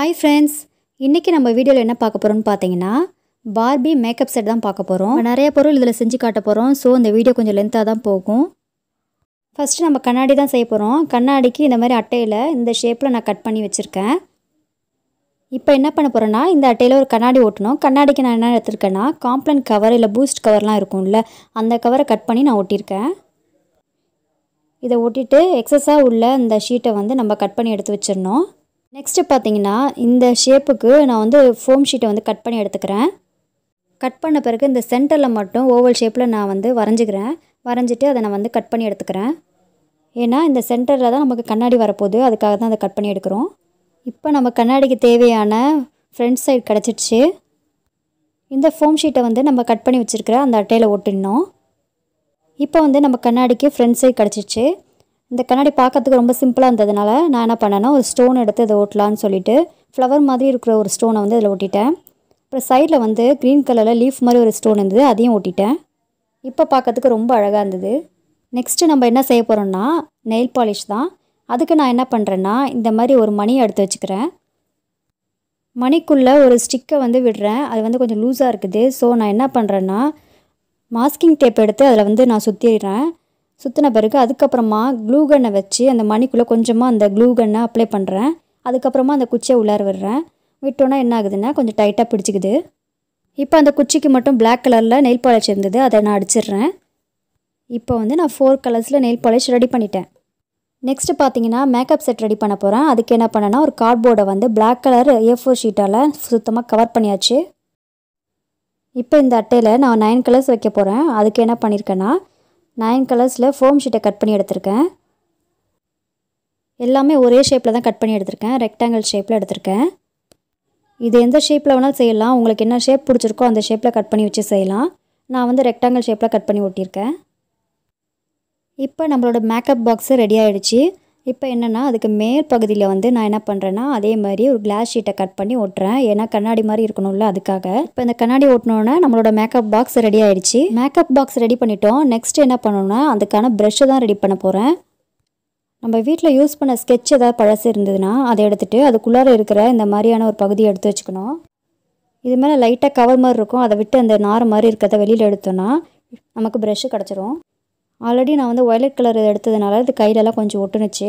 hi friends இன்றைக்கி நம்ம வீடியோவில் என்ன பார்க்க போகிறோம்னு பார்த்தீங்கன்னா பார்பி மேக்கப் செட் தான் பார்க்க போகிறோம் நிறைய பொருள் இதில் செஞ்சு காட்ட போகிறோம் ஸோ இந்த வீடியோ கொஞ்சம் லென்த்தாக தான் போகும் ஃபஸ்ட்டு நம்ம கண்ணாடி தான் செய்ய போகிறோம் கண்ணாடிக்கு இந்த மாதிரி அட்டையில் இந்த ஷேப்பில் நான் கட் பண்ணி வச்சுருக்கேன் இப்போ என்ன பண்ண போகிறேன்னா இந்த அட்டையில் ஒரு கண்ணாடி ஓட்டணும் கண்ணாடிக்கு நான் என்ன எடுத்திருக்கேன்னா காம்ப்ளன் கவர் இல்லை பூஸ்ட் கவர்லாம் இருக்கும்ல அந்த கவரை கட் பண்ணி நான் ஒட்டியிருக்கேன் இதை ஒட்டிட்டு எக்ஸஸாக உள்ள இந்த ஷீட்டை வந்து நம்ம கட் பண்ணி எடுத்து வச்சிடணும் நெக்ஸ்ட்டு பார்த்தீங்கன்னா இந்த ஷேப்புக்கு நான் வந்து ஃபோம் ஷீட்டை வந்து கட் பண்ணி எடுத்துக்கிறேன் கட் பண்ண பிறகு இந்த சென்டரில் மட்டும் ஓவல் ஷேப்பில் நான் வந்து வரைஞ்சிக்கிறேன் வரைஞ்சிட்டு அதை நான் வந்து கட் பண்ணி எடுத்துக்கிறேன் ஏன்னா இந்த சென்டரில் தான் நமக்கு கண்ணாடி வரப்போகுது அதுக்காக தான் அதை கட் பண்ணி எடுக்கிறோம் இப்போ நம்ம கண்ணாடிக்கு தேவையான ஃப்ரண்ட் சைடு கிடச்சிடுச்சு இந்த ஃபோம் ஷீட்டை வந்து நம்ம கட் பண்ணி வச்சுருக்கிற அந்த அட்டையில் ஒட்டிடணும் இப்போ வந்து நம்ம கண்ணாடிக்கு ஃப்ரண்ட் சைடு கிடச்சிச்சு இந்த கண்ணாடி பார்க்கறதுக்கு ரொம்ப சிம்பிளாக இருந்ததுனால நான் என்ன பண்ணேன்னா ஒரு ஸ்டோன் எடுத்து இதை ஒட்டலான்னு சொல்லிட்டு ஃப்ளவர் மாதிரி இருக்கிற ஒரு ஸ்டோனை வந்து இதில் ஒட்டிட்டேன் அப்புறம் சைடில் வந்து க்ரீன் கலரில் லீஃப் மாதிரி ஒரு ஸ்டோன் இருந்தது அதையும் ஒட்டிட்டேன் இப்போ பார்க்கறதுக்கு ரொம்ப அழகாக இருந்தது நெக்ஸ்ட்டு நம்ம என்ன செய்ய போகிறோம்னா நெயில் பாலிஷ் தான் அதுக்கு நான் என்ன பண்ணுறேன்னா இந்த மாதிரி ஒரு மணி எடுத்து வச்சுக்கிறேன் மணிக்குள்ளே ஒரு ஸ்டிக்கை வந்து விடுறேன் அது வந்து கொஞ்சம் லூஸாக இருக்குது ஸோ நான் என்ன பண்ணுறேன்னா மாஸ்கிங் டேப் எடுத்து அதில் வந்து நான் சுற்றிடுறேன் சுற்றின பிறகு அதுக்கப்புறமா க்ளூ கன்னை வச்சு அந்த மணிக்குள்ளே கொஞ்சமாக அந்த க்ளூ கன்னை அப்ளை பண்ணுறேன் அதுக்கப்புறமா அந்த குச்சியை உள்ளார விடுறேன் விட்டோன்னா என்ன ஆகுதுன்னா கொஞ்சம் டைட்டாக பிடிச்சிக்குது இப்போ அந்த குச்சிக்கு மட்டும் பிளாக் கலரில் நெயில் பாலிஷ் இருந்தது அதை நான் அடிச்சிடுறேன் இப்போ வந்து நான் ஃபோர் கலர்ஸில் நெயில் பாலிஷ் ரெடி பண்ணிட்டேன் நெக்ஸ்ட்டு பார்த்தீங்கன்னா மேக்கப் செட் ரெடி பண்ண போகிறேன் அதுக்கு என்ன பண்ணேன்னா ஒரு கார்ட்போர்டை வந்து பிளாக் கலர் ஏ ஃபோர் ஷீட்டால் சுத்தமாக கவர் பண்ணியாச்சு இப்போ இந்த அட்டையில் நான் நைன் கலர்ஸ் வைக்க போகிறேன் அதுக்கு என்ன பண்ணியிருக்கேன்னா நைன் கலர்ஸில் ஃபோம் ஷீட்டை கட் பண்ணி எடுத்திருக்கேன் எல்லாமே ஒரே ஷேப்பில் தான் கட் பண்ணி எடுத்திருக்கேன் ரெக்டாங்கிள் ஷேப்பில் எடுத்திருக்கேன் இது எந்த ஷேப்பில் வேணாலும் செய்யலாம் உங்களுக்கு என்ன ஷேப் பிடிச்சிருக்கோ அந்த ஷேப்பில் கட் பண்ணி வச்சு செய்யலாம் நான் வந்து ரெக்டாங்கிள் ஷேப்பில் கட் பண்ணி ஒட்டியிருக்கேன் இப்போ நம்மளோட மேக்கப் பாக்ஸு ரெடி ஆகிடுச்சு இப்போ என்னென்னா அதுக்கு மேல் பகுதியில் வந்து நான் என்ன பண்ணுறேன்னா அதே மாதிரி ஒரு கிளாஸ் ஷீட்டை கட் பண்ணி ஒட்டுறேன் ஏன்னா கண்ணாடி மாதிரி இருக்கணும்ல அதுக்காக இப்போ இந்த கண்ணாடி ஒட்டினோன்னே நம்மளோட மேக்கப் பாக்ஸ் ரெடி ஆகிடுச்சு மேக்கப் பாக்ஸ் ரெடி பண்ணிட்டோம் நெக்ஸ்ட் என்ன பண்ணணும்னா அதுக்கான ப்ரஷ்ஷை தான் ரெடி பண்ண போகிறேன் நம்ம வீட்டில் யூஸ் பண்ண ஸ்கெட்ச் ஏதாவது பழசு இருந்ததுன்னா அதை எடுத்துகிட்டு அதுக்குள்ளார இருக்கிற இந்த மாதிரியான ஒரு பகுதியை எடுத்து வச்சுக்கணும் இது மேலே லைட்டாக கவர் மாதிரி இருக்கும் அதை விட்டு அந்த நார் மாதிரி இருக்கிறத வெளியில் எடுத்தோன்னா நமக்கு ப்ரஷ்ஷு கிடச்சிரும் ஆல்ரெடி நான் வந்து ஒயலட் கலர் எடுத்ததுனால இது கையிலலாம் கொஞ்சம் ஒட்டுனுச்சு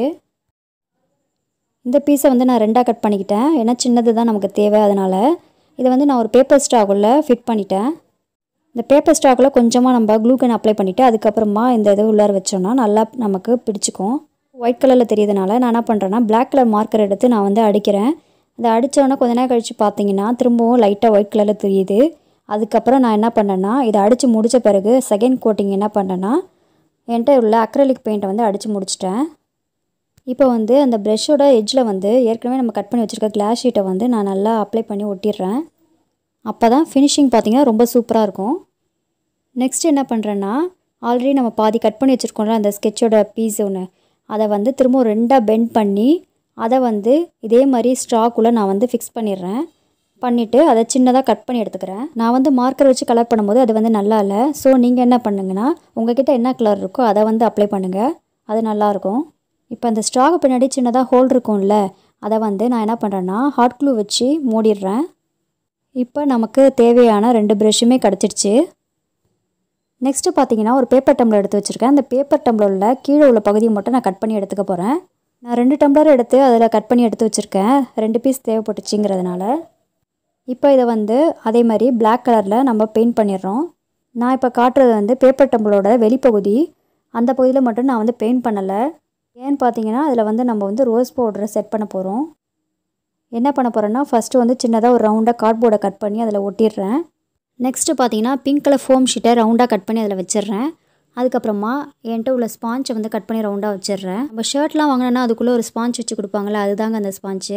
இந்த பீஸை வந்து நான் ரெண்டாக கட் பண்ணிக்கிட்டேன் ஏன்னா சின்னது தான் நமக்கு தேவை அதனால் இதை வந்து நான் ஒரு பேப்பர் ஸ்டாக்குள்ள ஃபிட் பண்ணிட்டேன் இந்த பேப்பர் ஸ்டாக்கில் கொஞ்சமாக நம்ம க்ளூகன் அப்ளை பண்ணிவிட்டு அதுக்கப்புறமா இந்த இது உள்ளார வச்சோன்னா நல்லா நமக்கு பிடிச்சிக்கும் ஒயிட் கலரில் தெரியுதுனால நான் என்ன பண்ணுறேன்னா பிளாக் கலர் மார்க்கர் எடுத்து நான் வந்து அடிக்கிறேன் அதை அடித்தோன்னே கொஞ்ச நேரம் கழித்து பார்த்தீங்கன்னா திரும்பவும் லைட்டாக ஒயிட் கலரில் தெரியுது அதுக்கப்புறம் நான் என்ன பண்ணேன்னா இதை அடித்து முடித்த பிறகு செகண்ட் கோட்டிங் என்ன பண்ணேன்னா என்கிட்ட உள்ள அக்ரலிக் பெயிண்ட்டை வந்து அடித்து முடிச்சிட்டேன் இப்போ வந்து அந்த ப்ரெஷ்ஷோட எட்ஜில் வந்து ஏற்கனவே நம்ம கட் பண்ணி வச்சுருக்க கிளாஸ் ஷீட்டை வந்து நான் நல்லா அப்ளை பண்ணி ஒட்டிடுறேன் அப்போ தான் ஃபினிஷிங் பார்த்திங்கன்னா ரொம்ப சூப்பராக இருக்கும் நெக்ஸ்ட் என்ன பண்ணுறேன்னா ஆல்ரெடி நம்ம பாதி கட் பண்ணி வச்சுருக்கோம்ல அந்த ஸ்கெட்சோட பீஸ் ஒன்று அதை வந்து திரும்ப ரெண்டாக பெண்ட் பண்ணி அதை வந்து இதே மாதிரி ஸ்ட்ராக்குள்ளே நான் வந்து ஃபிக்ஸ் பண்ணிடுறேன் பண்ணிவிட்டு அதை சின்னதாக கட் பண்ணி எடுத்துக்கிறேன் நான் வந்து மார்க்கர் வச்சு கலர் பண்ணும்போது அது வந்து நல்லா இல்லை ஸோ நீங்கள் என்ன பண்ணுங்கன்னா உங்ககிட்ட என்ன கலர் இருக்கோ அதை வந்து அப்ளை பண்ணுங்கள் அது நல்லாயிருக்கும் இப்போ அந்த ஸ்ட்ராக் பின்னாடி சின்னதாக ஹோல் இருக்கும்ல அதை வந்து நான் என்ன பண்ணுறேன்னா ஹாட் க்ளூ வச்சு மூடிடுறேன் இப்போ நமக்கு தேவையான ரெண்டு ப்ரெஷ்ஷுமே கிடச்சிடுச்சு நெக்ஸ்ட்டு பார்த்தீங்கன்னா ஒரு பேப்பர் டம்ளர் எடுத்து வச்சுருக்கேன் அந்த பேப்பர் டம்ளரில் கீழே உள்ள பகுதியை மட்டும் நான் கட் பண்ணி எடுத்துக்க போகிறேன் நான் ரெண்டு டம்ளர் எடுத்து அதில் கட் பண்ணி எடுத்து வச்சுருக்கேன் ரெண்டு பீஸ் தேவைப்பட்டுச்சுங்கிறதுனால இப்போ இதை வந்து அதே மாதிரி பிளாக் கலரில் நம்ம பெயிண்ட் பண்ணிடுறோம் நான் இப்போ காட்டுறது வந்து பேப்பர் டம்பிளோட வெளிப்பகுதி அந்த பகுதியில் மட்டும் நான் வந்து பெயிண்ட் பண்ணலை ஏன்னு பார்த்தீங்கன்னா அதில் வந்து நம்ம வந்து ரோஸ் பவுடரை செட் பண்ண போகிறோம் என்ன பண்ண போகிறேன்னா ஃபஸ்ட்டு வந்து சின்னதாக ஒரு ரவுண்டாக கார்ட்போர்டை கட் பண்ணி அதில் ஒட்டிடுறேன் நெக்ஸ்ட்டு பார்த்தீங்கன்னா பிங்க் கலர் ஃபோம் ஷீட்டை ரவுண்டாக கட் பண்ணி அதில் வச்சிடுறேன் அதுக்கப்புறமா என்கிட்ட உள்ள ஸ்பாஞ்சை வந்து கட் பண்ணி ரவுண்டாக வச்சிடுறேன் நம்ம ஷர்ட்லாம் வாங்கினோன்னா அதுக்குள்ளே ஒரு ஸ்பாஞ்ச் வச்சு கொடுப்பாங்களே அதுதாங்க அந்த ஸ்பாஞ்சு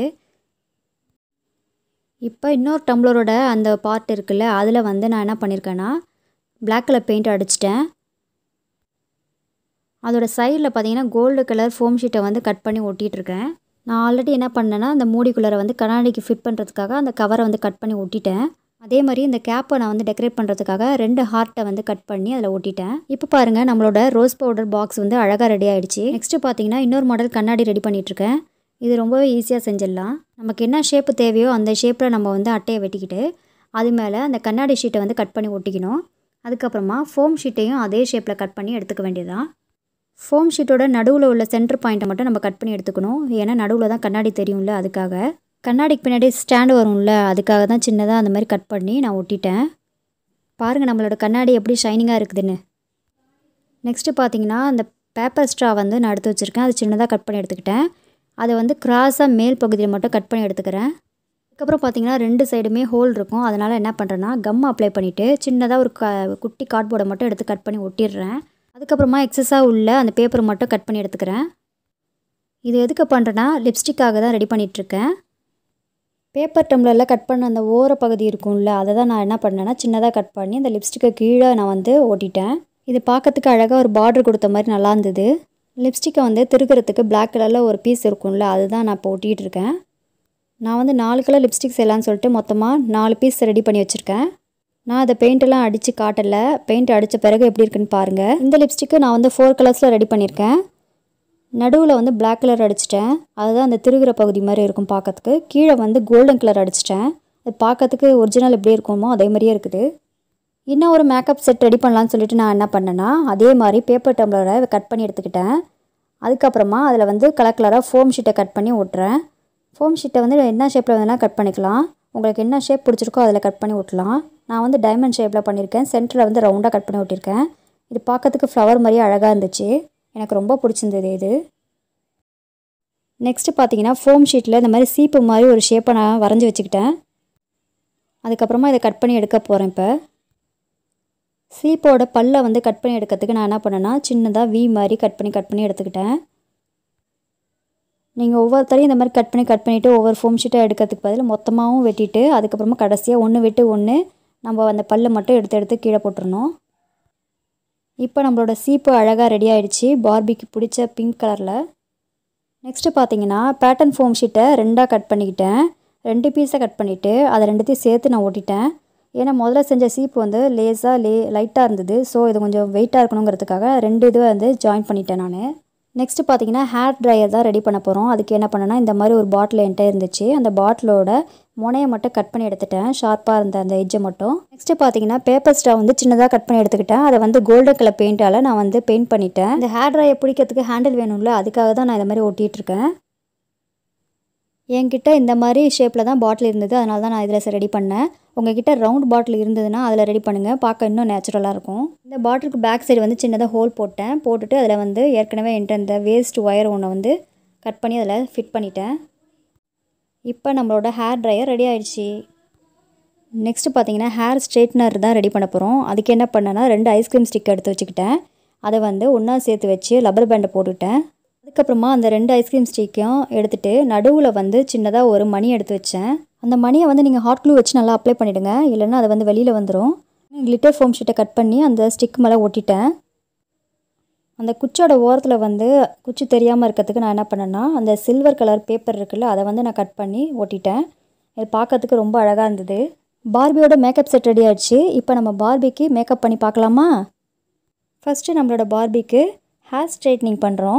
இப்போ இன்னொரு டம்ளரோட அந்த பார்ட் இருக்குல்ல அதில் வந்து நான் என்ன பண்ணியிருக்கேன்னா பிளாக் கலர் பெயிண்ட் அடிச்சிட்டேன் அதோட சைடில் பார்த்தீங்கன்னா கோல்டு கலர் ஃபோம் ஷீட்டை வந்து கட் பண்ணி ஒட்டிகிட்ருக்கேன் நான் ஆல்ரெடி என்ன பண்ணேன்னா அந்த மூடிக்குள்ளரை வந்து கண்ணாடிக்கு ஃபிட் பண்ணுறதுக்காக அந்த கவரை வந்து கட் பண்ணி ஒட்டிட்டேன் அதே மாதிரி இந்த கேப்பை நான் வந்து டெக்கரேட் பண்ணுறதுக்காக ரெண்டு ஹார்ட்டை வந்து கட் பண்ணி அதில் ஒட்டிட்டேன் இப்போ பாருங்கள் நம்மளோட ரோஸ் பவுடர் பாக்ஸ் வந்து அழகாக ரெடி ஆகிடுச்சு நெக்ஸ்ட்டு பார்த்தீங்கன்னா இன்னொரு மாடல் கண்ணாடி ரெடி பண்ணிகிட்ருக்கேன் இது ரொம்பவே ஈஸியாக செஞ்சிடலாம் நமக்கு என்ன ஷேப்பு தேவையோ அந்த ஷேப்பில் நம்ம வந்து அட்டையை வெட்டிக்கிட்டு அது மேலே அந்த கண்ணாடி ஷீட்டை வந்து கட் பண்ணி ஒட்டிக்கணும் அதுக்கப்புறமா ஃபோம் ஷீட்டையும் அதே ஷேப்பில் கட் பண்ணி எடுத்துக்க வேண்டியதுதான் ஃபோம் ஷீட்டோட நடுவில் உள்ள சென்டர் பாயிண்ட்டை மட்டும் நம்ம கட் பண்ணி எடுத்துக்கணும் ஏன்னா நடுவில் தான் கண்ணாடி தெரியும்ல அதுக்காக கண்ணாடிக்கு பின்னாடி ஸ்டாண்டு வரும்ல அதுக்காக தான் சின்னதாக அந்த மாதிரி கட் பண்ணி நான் ஒட்டிட்டேன் பாருங்கள் நம்மளோட கண்ணாடி எப்படி ஷைனிங்காக இருக்குதுன்னு நெக்ஸ்ட்டு பார்த்தீங்கன்னா அந்த பேப்பர் ஸ்ட்ரா வந்து நான் எடுத்து வச்சுருக்கேன் அது சின்னதாக கட் பண்ணி எடுத்துக்கிட்டேன் அதை வந்து கிராஸாக மேல் பகுதியில் மட்டும் கட் பண்ணி எடுத்துக்கிறேன் அதுக்கப்புறம் பார்த்தீங்கன்னா ரெண்டு சைடுமே ஹோல் இருக்கும் அதனால் என்ன பண்ணுறேன்னா கம் அப்ளை பண்ணிவிட்டு சின்னதாக ஒரு க குட்டி கார்ட்போர்டை மட்டும் எடுத்து கட் பண்ணி ஒட்டிடுறேன் அதுக்கப்புறமா எக்ஸஸாக உள்ள அந்த பேப்பரை மட்டும் கட் பண்ணி எடுத்துக்கிறேன் இது எதுக்கு பண்ணுறேன்னா லிப்ஸ்டிக்காக தான் ரெடி பண்ணிகிட்ருக்கேன் பேப்பர் டம்ளரில் கட் பண்ண அந்த ஓர பகுதி இருக்கும்ல அதை தான் நான் என்ன பண்ணேன்னா சின்னதாக கட் பண்ணி அந்த லிப்ஸ்டிக்கை கீழே நான் வந்து ஓட்டிட்டேன் இது பார்க்கறதுக்கு அழகாக ஒரு பார்டர் கொடுத்த மாதிரி நல்லா இருந்தது லிப்ஸ்டிக்கை வந்து திருக்கிறதுக்கு பிளாக் கலரில் ஒரு பீஸ் இருக்கும்ல அதுதான் நான் இப்போ ஒட்டிகிட்டு இருக்கேன் நான் வந்து நாலு கலர் லிப்ஸ்டிக் செய்யலாம்னு சொல்லிட்டு மொத்தமாக நாலு பீஸ் ரெடி பண்ணி வச்சுருக்கேன் நான் அதை பெயிண்டெல்லாம் அடித்து காட்டலை பெயிண்ட் அடித்த பிறகு எப்படி இருக்குன்னு பாருங்கள் இந்த லிப்ஸ்டிக்கு நான் வந்து ஃபோர் கலர்ஸில் ரெடி பண்ணியிருக்கேன் நடுவில் வந்து பிளாக் கலர் அடிச்சிட்டேன் அதுதான் அந்த திருகிற பகுதி மாதிரி இருக்கும் பார்க்கறதுக்கு கீழே வந்து கோல்டன் கலர் அடிச்சிட்டேன் அது பார்க்கறதுக்கு ஒரிஜினல் எப்படி இருக்குமோ அதே மாதிரியே இருக்குது இன்னும் ஒரு மேக்கப் செட் ரெடி பண்ணலான்னு சொல்லிட்டு நான் என்ன பண்ணேன்னா அதே மாதிரி பேப்பர் டம்ளரை கட் பண்ணி எடுத்துக்கிட்டேன் அதுக்கப்புறமா அதில் வந்து கலர் கலராக ஃபோம் ஷீட்டை கட் பண்ணி ஒட்டுறேன் ஃபோம் ஷீட்டை வந்து என்ன ஷேப்பில் வேணால் கட் பண்ணிக்கலாம் உங்களுக்கு என்ன ஷேப் பிடிச்சிருக்கோ அதில் கட் பண்ணி ஒட்டலாம் நான் வந்து டைமண்ட் ஷேப்பில் பண்ணியிருக்கேன் சென்டரில் வந்து ரவுண்டாக கட் பண்ணி ஒட்டியிருக்கேன் இது பார்க்கறதுக்கு ஃப்ளவர் மாதிரியே அழகாக இருந்துச்சு எனக்கு ரொம்ப பிடிச்சிருந்தது இது நெக்ஸ்ட்டு பார்த்தீங்கன்னா ஃபோம் ஷீட்டில் இந்த மாதிரி சீப்பு மாதிரி ஒரு ஷேப்பை நான் வரைஞ்சி வச்சுக்கிட்டேன் அதுக்கப்புறமா இதை கட் பண்ணி எடுக்க போகிறேன் இப்போ சீப்போட பல்லை வந்து கட் பண்ணி எடுக்கிறதுக்கு நான் என்ன பண்ணேன்னா சின்னதாக வி மாதிரி கட் பண்ணி கட் பண்ணி எடுத்துக்கிட்டேன் நீங்கள் ஒவ்வொருத்தரையும் இந்த மாதிரி கட் பண்ணி கட் பண்ணிவிட்டு ஒவ்வொரு ஃபோம் ஷீட்டாக எடுக்கிறதுக்கு பதில் மொத்தமாகவும் வெட்டிட்டு அதுக்கப்புறமா கடைசியாக ஒன்று விட்டு ஒன்று நம்ம அந்த பல்லை மட்டும் எடுத்து எடுத்து கீழே போட்டுருணும் இப்போ நம்மளோட சீப்பு அழகாக ரெடி ஆயிடுச்சு பார்பிக்கு பிடிச்ச பிங்க் கலரில் நெக்ஸ்ட்டு பார்த்தீங்கன்னா பேட்டர்ன் ஃபோம் ஷீட்டை ரெண்டாக கட் பண்ணிக்கிட்டேன் ரெண்டு பீஸை கட் பண்ணிவிட்டு அதை ரெண்டுத்தையும் சேர்த்து நான் ஒட்டிட்டேன் ஏன்னா முதல்ல செஞ்ச சீப்பு வந்து லேஸாக லே லைட்டாக இருந்தது ஸோ இது கொஞ்சம் வெயிட்டாக இருக்கணுங்கிறதுக்காக ரெண்டு இதுவை வந்து ஜாயின் பண்ணிட்டேன் நான் நெக்ஸ்ட்டு பார்த்தீங்கன்னா ஹேர் ட்ரையர் தான் ரெடி பண்ண போகிறோம் அதுக்கு என்ன பண்ணேன்னா இந்த மாதிரி ஒரு பாட்டில் என்கிட்ட இருந்துச்சு அந்த பாட்டிலோட முனையை மட்டும் கட் பண்ணி எடுத்துட்டேன் ஷார்ப்பாக இருந்த அந்த எஜ்ஜை மட்டும் நெக்ஸ்ட்டு பார்த்தீங்கன்னா பேப்பர் ஸ்டா வந்து சின்னதாக கட் பண்ணி எடுத்துக்கிட்டேன் அதை வந்து கோல்டன் கலர் பெயிண்டால் நான் வந்து பெயிண்ட் பண்ணிட்டேன் இந்த ஹேர் ட்ரையை பிடிக்கிறதுக்கு ஹேண்டில் வேணும்ல அதுக்காக தான் நான் இந்த மாதிரி ஒட்டிகிட்டு இருக்கேன் என்கிட்ட இந்த மாதிரி ஷேப்பில் தான் பாட்டில் இருந்தது அதனால தான் நான் இதில் ரெடி பண்ணேன் உங்ககிட்ட ரவுண்ட் பாட்டில் இருந்ததுன்னா அதில் ரெடி பண்ணுங்கள் பார்க்க இன்னும் நேச்சுரலாக இருக்கும் இந்த பாட்டிலுக்கு பேக் சைடு வந்து சின்னதாக ஹோல் போட்டேன் போட்டுட்டு அதில் வந்து ஏற்கனவே என்கிட்ட இந்த வேஸ்ட் ஒயர் ஒன்றை வந்து கட் பண்ணி அதில் ஃபிட் பண்ணிட்டேன் இப்போ நம்மளோட ஹேர் ட்ரையர் ரெடி ஆயிடுச்சு நெக்ஸ்ட்டு பார்த்தீங்கன்னா ஹேர் ஸ்ட்ரெயிட்னர் தான் ரெடி பண்ண போகிறோம் அதுக்கு என்ன பண்ணேன்னா ரெண்டு ஐஸ்கிரீம் ஸ்டிக் எடுத்து வச்சுக்கிட்டேன் அதை வந்து ஒன்றா சேர்த்து வச்சு லப்பர் பேண்டை போட்டுட்டேன் அதுக்கப்புறமா அந்த ரெண்டு ஐஸ்கிரீம் ஸ்டிக்கையும் எடுத்துகிட்டு நடுவில் வந்து சின்னதாக ஒரு மணி எடுத்து வச்சேன் அந்த மணியை வந்து நீங்கள் ஹாட் க்ளூ வச்சு நல்லா அப்ளை பண்ணிவிடுங்க இல்லைன்னா அது வந்து வெளியில் வந்துடும் கிளிட்டர் ஃபோம் ஷீட்டை கட் பண்ணி அந்த ஸ்டிக் மேலே ஒட்டிட்டேன் அந்த குச்சோட ஓரத்தில் வந்து குச்சி தெரியாமல் இருக்கிறதுக்கு நான் என்ன பண்ணேன்னா அந்த சில்வர் கலர் பேப்பர் இருக்குல்ல அதை வந்து நான் கட் பண்ணி ஒட்டிட்டேன் இது பார்க்கறதுக்கு ரொம்ப அழகாக இருந்தது பார்பியோட மேக்கப் செட் ரெடி ஆயிடுச்சு இப்போ நம்ம பார்பிக்கு மேக்கப் பண்ணி பார்க்கலாமா ஃபஸ்ட்டு நம்மளோட பார்பிக்கு ஹேர் ஸ்ட்ரைட்னிங் பண்ணுறோம்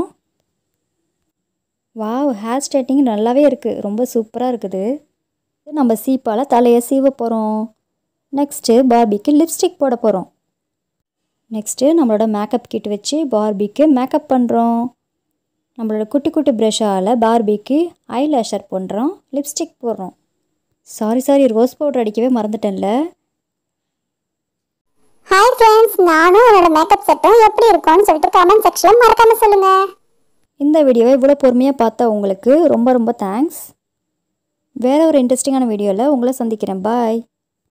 வாவ் ஹேர் ஸ்ட்ரைட்னிங் நல்லாவே இருக்குது ரொம்ப சூப்பராக இருக்குது நம்ம சீப்பால் தலையை சீவ போகிறோம் நெக்ஸ்ட்டு பார்பிக்கு லிப்ஸ்டிக் போட போகிறோம் நெக்ஸ்ட்டு நம்மளோட மேக்கப் கிட் வச்சு பார்பிக்கு மேக்கப் பண்ணுறோம் நம்மளோட குட்டி குட்டி ப்ரெஷ்ஷால் பார்பிக்கு ஐ லேஷர் பண்ணுறோம் லிப்ஸ்டிக் போடுறோம் சாரி சாரி ரோஸ் பவுடர் அடிக்கவே மறந்துட்டேன்ல ஹாய் ஃப்ரெண்ட்ஸ் நானும் என்னோட மேக்கப் செட்டும் எப்படி இருக்கும்னு சொல்லிட்டு கமெண்ட் செக்ஷனில் மறக்காம சொல்லுங்க இந்த வீடியோவை இவ்வளோ பொறுமையாக பார்த்த உங்களுக்கு ரொம்ப ரொம்ப தேங்க்ஸ் வேற ஒரு இன்ட்ரெஸ்டிங்கான வீடியோவில் உங்களை சந்திக்கிறேன் பாய்